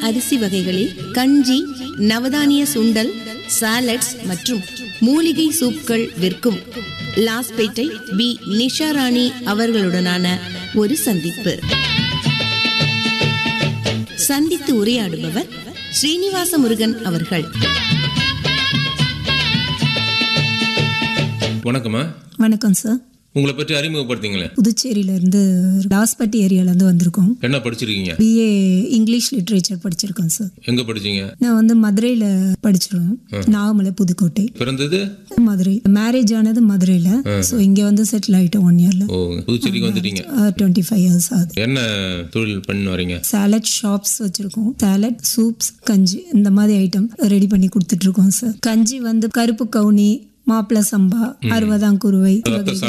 அரிசி வகைகளில் கஞ்சி நவதானிய சுண்டல் சாலட்ஸ் மற்றும் மூலிகை சூப்கள் விற்கும் லாஸ்பேட்டை பி நிஷாராணி அவர்களுடனான ஒரு சந்திப்பு சந்தித்து உரையாடுபவர் ஸ்ரீனிவாச முருகன் அவர்கள் வணக்கம்மா வணக்கம் சார் உங்களை பற்றி அறிமுகப்படுத்திங்களேன் புதுச்சேரியிலேருந்து லாஸ்பட்டி ஏரியாலேருந்து வந்திருக்கோம் என்ன படிச்சிருக்கீங்க பிஏ இங்கிலீஷ் லிட்ரேச்சர் படிச்சிருக்கோம் சார் எங்க படிச்சீங்க நான் வந்து மதுரையில் படிச்சிருவேன் நாகமலை புதுக்கோட்டை பிறந்தது மதுரை மேரேஜ் ஆனது மதுரையில் ஸோ இங்கே வந்து செட்டில் ஆகிட்டோம் ஒன் இயரில் ஓ புதுச்சேரிக்கு வந்துட்டீங்க டுவெண்ட்டி ஃபைவ் இயர்ஸ் ஆகுது என்ன தொழில் பண்ணி வரீங்க சாலட் ஷாப்ஸ் வச்சுருக்கோம் சாலட் சூப்ஸ் கஞ்சி இந்த மாதிரி ஐட்டம் ரெடி பண்ணி கொடுத்துட்ருக்கோம் சார் கஞ்சி வந்து கருப்பு கவுனி மாப்பிள சம்பா அறுபதாம் குருவை ரத்த